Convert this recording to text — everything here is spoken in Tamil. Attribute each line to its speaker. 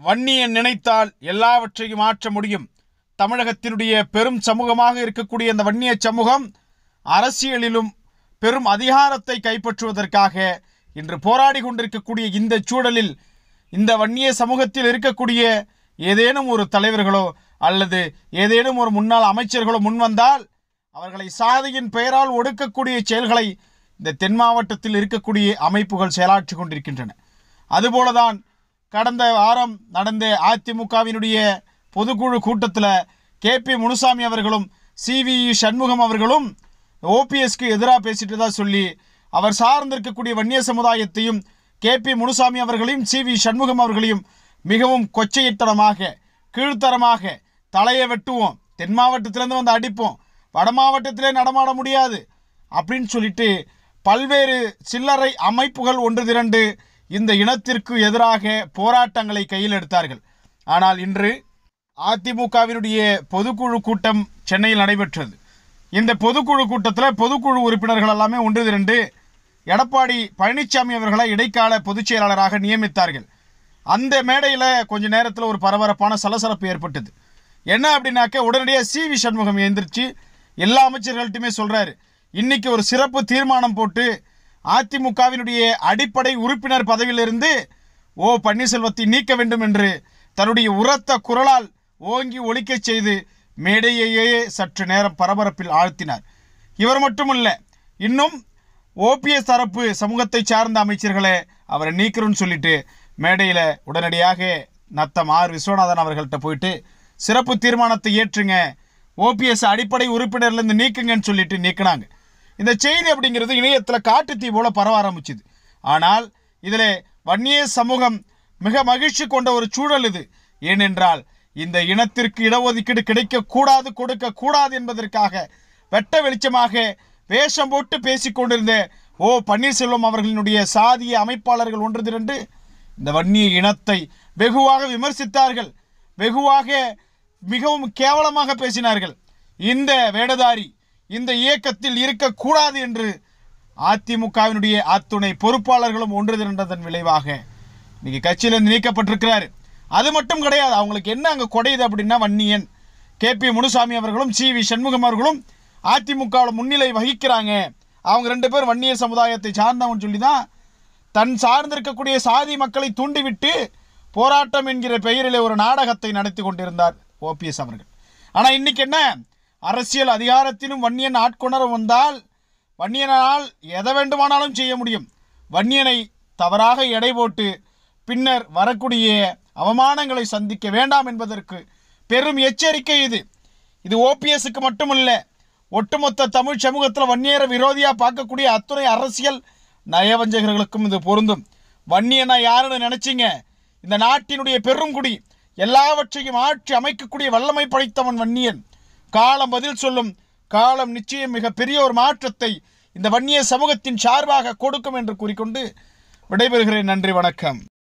Speaker 1: வன்னியன் நினைத்தால் எல்லாவற்றையும் மாற்ற முடியும் தமிழகத்தினுடைய பெரும் சமூகமாக இருக்கக்கூடிய இந்த வன்னிய சமூகம் அரசியலிலும் பெரும் அதிகாரத்தை கைப்பற்றுவதற்காக இன்று போராடி கொண்டிருக்கக்கூடிய இந்த சூழலில் இந்த வன்னிய சமூகத்தில் இருக்கக்கூடிய ஏதேனும் ஒரு தலைவர்களோ அல்லது ஏதேனும் ஒரு முன்னாள் அமைச்சர்களோ முன்வந்தால் அவர்களை சாதியின் பெயரால் ஒடுக்கக்கூடிய செயல்களை இந்த தென் மாவட்டத்தில் இருக்கக்கூடிய அமைப்புகள் செயலாற்றி கொண்டிருக்கின்றன அதுபோலதான் கடந்த வாரம் நடந்த அதிமுகவினுடைய பொதுக்குழு கூட்டத்தில் கே பி முனுசாமி அவர்களும் சி வி சண்முகம் அவர்களும் ஓபிஎஸ்க்கு எதிராக பேசிட்டு தான் சொல்லி அவர் சார்ந்திருக்கக்கூடிய வன்னிய சமுதாயத்தையும் கே பி முனுசாமி அவர்களையும் சி வி சண்முகம் அவர்களையும் மிகவும் கொச்சைத்தனமாக கீழ்த்தரமாக தலையை வெட்டுவோம் தென் மாவட்டத்திலேருந்து வந்து அடிப்போம் வட மாவட்டத்திலே நடமாட முடியாது அப்படின்னு சொல்லிட்டு பல்வேறு சில்லறை அமைப்புகள் ஒன்று திரண்டு இந்த இனத்திற்கு எதிராக போராட்டங்களை கையில் எடுத்தார்கள் ஆனால் இன்று அதிமுகவினுடைய பொதுக்குழு கூட்டம் சென்னையில் நடைபெற்றது இந்த பொதுக்குழு கூட்டத்தில் பொதுக்குழு உறுப்பினர்கள் எல்லாமே ஒன்று திரண்டு எடப்பாடி பழனிசாமி அவர்களை இடைக்கால பொதுச் செயலாளராக நியமித்தார்கள் அந்த மேடையில் கொஞ்ச நேரத்தில் ஒரு பரபரப்பான சலசலப்பு ஏற்பட்டது என்ன அப்படின்னாக்க உடனடியாக சி வி சண்முகம் எழுந்திரிச்சு எல்லா அமைச்சர்கள்ட்டுமே சொல்றாரு இன்னைக்கு ஒரு சிறப்பு தீர்மானம் போட்டு அதிமுகவினுடைய அடிப்படை உறுப்பினர் பதவியிலிருந்து ஓ பன்னீர்செல்வத்தை நீக்க வேண்டும் என்று தன்னுடைய உரத்த குரலால் ஓங்கி ஒலிக்கச் செய்து மேடையையே சற்று நேரம் பரபரப்பில் ஆழ்த்தினார் இவர் மட்டுமல்ல இன்னும் ஓபிஎஸ் தரப்பு சமூகத்தை சார்ந்த அமைச்சர்களே அவரை நீக்கிறோன்னு சொல்லிட்டு மேடையில் உடனடியாக நத்தம் ஆர் விஸ்வநாதன் அவர்கள்ட்ட போயிட்டு சிறப்பு தீர்மானத்தை ஏற்றுங்க ஓபிஎஸ் அடிப்படை உறுப்பினர்லேருந்து நீக்குங்கன்னு சொல்லிட்டு நீக்கினாங்க இந்த செய்தி அப்படிங்கிறது இணையத்தில் காட்டுத்தீ போல பரவ ஆரம்பிச்சுது ஆனால் இதில் வன்னிய சமூகம் மிக மகிழ்ச்சி கொண்ட ஒரு சூழல் இது ஏனென்றால் இந்த இனத்திற்கு இடஒதுக்கீடு கிடைக்கக்கூடாது கொடுக்கக்கூடாது என்பதற்காக வெட்ட வெளிச்சமாக வேஷம் போட்டு பேசிக் கொண்டிருந்த ஓ பன்னீர்செல்வம் அவர்களினுடைய சாதிய அமைப்பாளர்கள் ஒன்று திரண்டு இந்த வன்னிய இனத்தை வெகுவாக விமர்சித்தார்கள் வெகுவாக மிகவும் கேவலமாக பேசினார்கள் இந்த வேடதாரி இந்த இயக்கத்தில் இருக்கக்கூடாது என்று அதிமுகவினுடைய அத்துணை பொறுப்பாளர்களும் ஒன்று திரண்டதன் விளைவாக இன்னைக்கு கட்சியிலிருந்து நீக்கப்பட்டிருக்கிறாரு அது மட்டும் கிடையாது அவங்களுக்கு என்ன அங்கே குடையுது அப்படின்னா வன்னியன் கே பி முனுசாமி அவர்களும் சி வி சண்முகம் அவர்களும் அதிமுகவில் முன்னிலை வகிக்கிறாங்க அவங்க ரெண்டு பேரும் வன்னியர் சமுதாயத்தை சார்ந்தவன் சொல்லி தான் தன் சார்ந்திருக்கக்கூடிய சாதி மக்களை தூண்டிவிட்டு போராட்டம் என்கிற பெயரிலே ஒரு நாடகத்தை நடத்தி கொண்டிருந்தார் ஓபிஎஸ் அவர்கள் ஆனால் இன்னைக்கு என்ன அரசியல் அதிகாரத்திலும் வன்னியன் ஆட்கொணர வந்தால் வன்னியனால் எதை வேண்டுமானாலும் செய்ய முடியும் வன்னியனை தவறாக எடை போட்டு பின்னர் வரக்கூடிய அவமானங்களை சந்திக்க வேண்டாம் என்பதற்கு பெரும் எச்சரிக்கை இது இது ஓபிஎஸ்க்கு மட்டுமல்ல ஒட்டுமொத்த தமிழ் சமூகத்தில் வன்னியர விரோதியா பார்க்கக்கூடிய அத்துணை அரசியல் நயவஞ்சகர்களுக்கும் இது பொருந்தும் வன்னியனா யாருன்னு நினைச்சீங்க இந்த நாட்டினுடைய பெருங்குடி எல்லாவற்றையும் ஆட்சி அமைக்கக்கூடிய வல்லமை படைத்தவன் வன்னியன் காலம் பதில் சொல்லும் காலம் நிச்சயம் மிக பெரிய ஒரு மாற்றத்தை இந்த வன்னிய சமூகத்தின் சார்பாக கொடுக்கும் என்று கூறிக்கொண்டு விடைபெறுகிறேன் நன்றி வணக்கம்